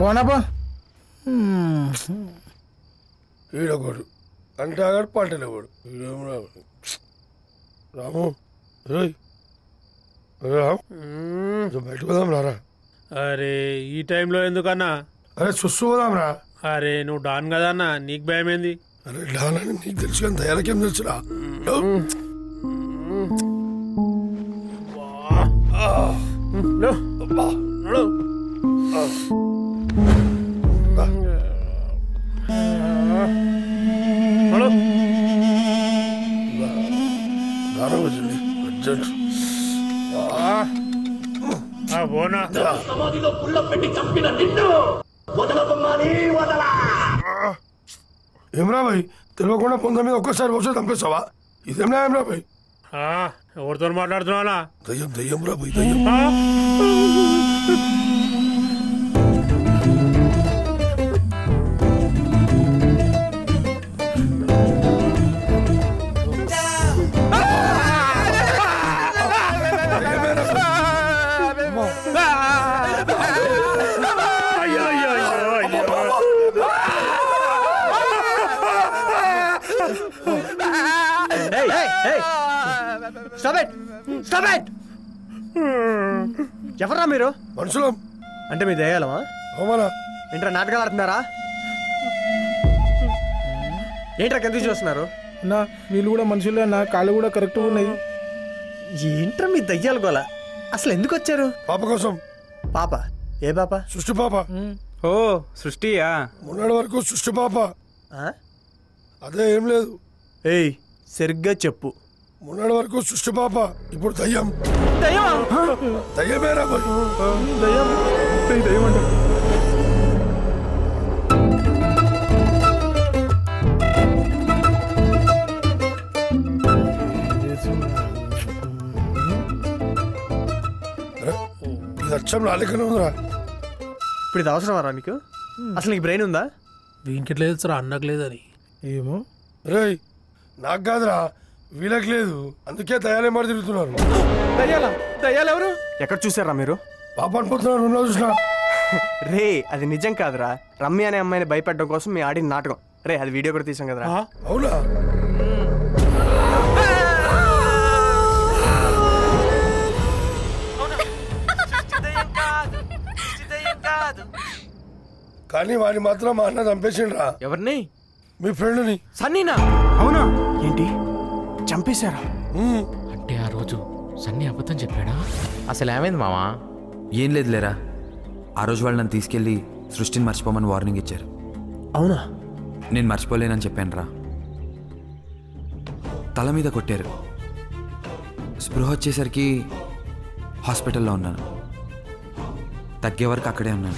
పోనాపా ఈడొకడు అంటే ఆగాడు పంటలు ఇవ్వడు ఈడేమో రావు. రాము రోయ్ రామ్ బయటకు పోదాం రారా అరే ఈ టైంలో ఎందుకన్నా అరే చూస్తూ పోదాం రా అరే నువ్వు డాన్ కదా అన్న నీకు భయం ఏంది అరే డానని నీకు తెలుసు కానీ దయాలకేం తెలుసురా లో, నడు. నడు. దారం వచ్చింది అర్జెంట్ ఆ, పోనా ఏమరా భాయ్ తెలియకుండా పొంద మీద ఒక్కసారి వచ్చి చంపేస్తావా ఇదేం న్యాయం రా భాయ్ ఆ, ఎవరితో మాట్లాడుతున్నావా దయ్యం దయ్యం రా భాయ్ దయ్యం అయ్యో అయ్యో అయ్యో అయ్యో స్టాప్ ఇట్ స్టాప్ ఇట్ ఎవరా మీరు మనుషులం అంటే మీ దయాలమా అవమానా ఏంట్రా నాటకాలు ఆడుతున్నారా ఏంట్రా కిందకి చూస్తున్నారు నా వీళ్ళు కూడా మనుషులే నా కాళ్ళు కూడా కరెక్ట్గా ఉన్నాయి ఏంట్రా మీ దయ్యాలు గోల అసలు ఎందుకు వచ్చారు పాప కోసం పాప ఏ పాప సృష్టి పాప ఓ సృష్టియా మొన్నటి వరకు సృష్టి పాప ఆ? అదే ఏం లేదు ఏయ్ సరిగ్గా చెప్పు మొన్నటి వరకు సృష్టి పాప ఇప్పుడు దయ్యం దయ్యమా? దయ్యమేరా భాయ్ దయ్యం ఏయ్, దయ్యం అంట అరే, ఇది అచ్చం నాలుకనే ఉందిరా ఇప్పుడు ఇది అవసరమారా నీకు అసలు నీకు బ్రెయిన్ ఉందా వీనికి లేదు సార్ అన్నకు లేదని ఏమో రేయ్ నాకు కాదురా వీళ్ళకి లేదు అందుకే దయాలే మరి తిరుగుతున్నారు దయ్యాలా దయ్యాలు ఎవరు ఎక్కడ చూసారా మీరు పాప అనుకుంటున్నారు రూమ్లో చూసిన రే అది నిజం కాదురా రమ్య అనే అమ్మాయిని భయపెట్టడం కోసం మీ ఆడిన నాటకం రే అది వీడియో కూడా తీసాం కదరా అవునా కానీ వాడిని మాత్రం మా అన్న చంపేసిండ్రా ఎవరిని మీ ఫ్రెండ్ని సన్నీనా అవునా ఏంటి చంపేశారా అంటే ఆ రోజు సన్నీ అబద్ధం చెప్పాడా అసలు ఏమైంది మావా ఏం లేదు లేరా ఆ రోజు వాళ్ళు నన్ను తీసుకెళ్ళి సృష్టిని మర్చిపోమని వార్నింగ్ ఇచ్చారు అవునా నేను మర్చిపోలేనని చెప్పాను రా తల మీద కొట్టారు స్పృహ వచ్చేసరికి హాస్పిటల్లో ఉన్నాను తగ్గే వరకు అక్కడే ఉన్నాను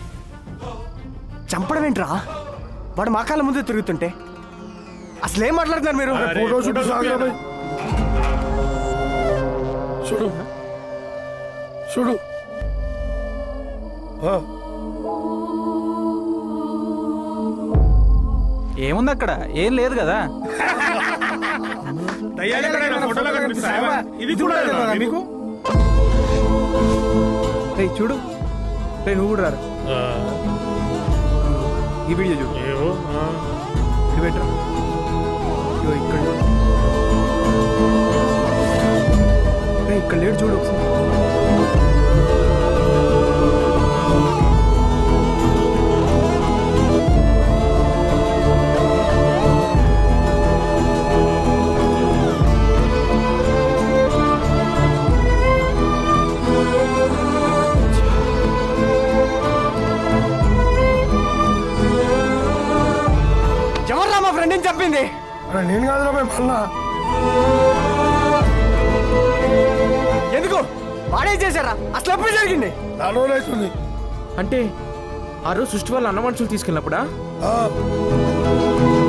చంపడం ఏంట్రా వాడు మా కాళ్ళ ముందే తిరుగుతుంటే అసలు ఏం మాట్లాడుతున్నారు మీరు ఫోటో చూపి సాగరా భయ్. చూడు చూడు ఆ, ఏముంది అక్కడ ఏం లేదు కదా దయ్యాలు ఎక్కడైనా ఫోటోలో కనిపిస్తాయా? ఇది కూడా లేదా మీకు రేయ్ చూడు రే నువ్వు కూడా రారా ఆ, ఈ వీడియో చూడు ఏవో ఆ. ఇది పెట్టరా ఇదిగో ఇక్కడ చూడు. రేయ్, ఇక్కడ లేడు చూడు ఒకసారి ఎవర్రా మా ఫ్రెండ్ని చంపింది అరే నేను కాదురా భయ్ మళ్ళా ఎందుకు వాడే చేశారా అసలు ఎప్పుడు జరిగింది నా రోజులు అవుతుంది అంటే ఆ రోజు సృష్టి వాళ్ళ అన్న మనుషులు తీసుకెళ్ళినప్పుడా ఆ,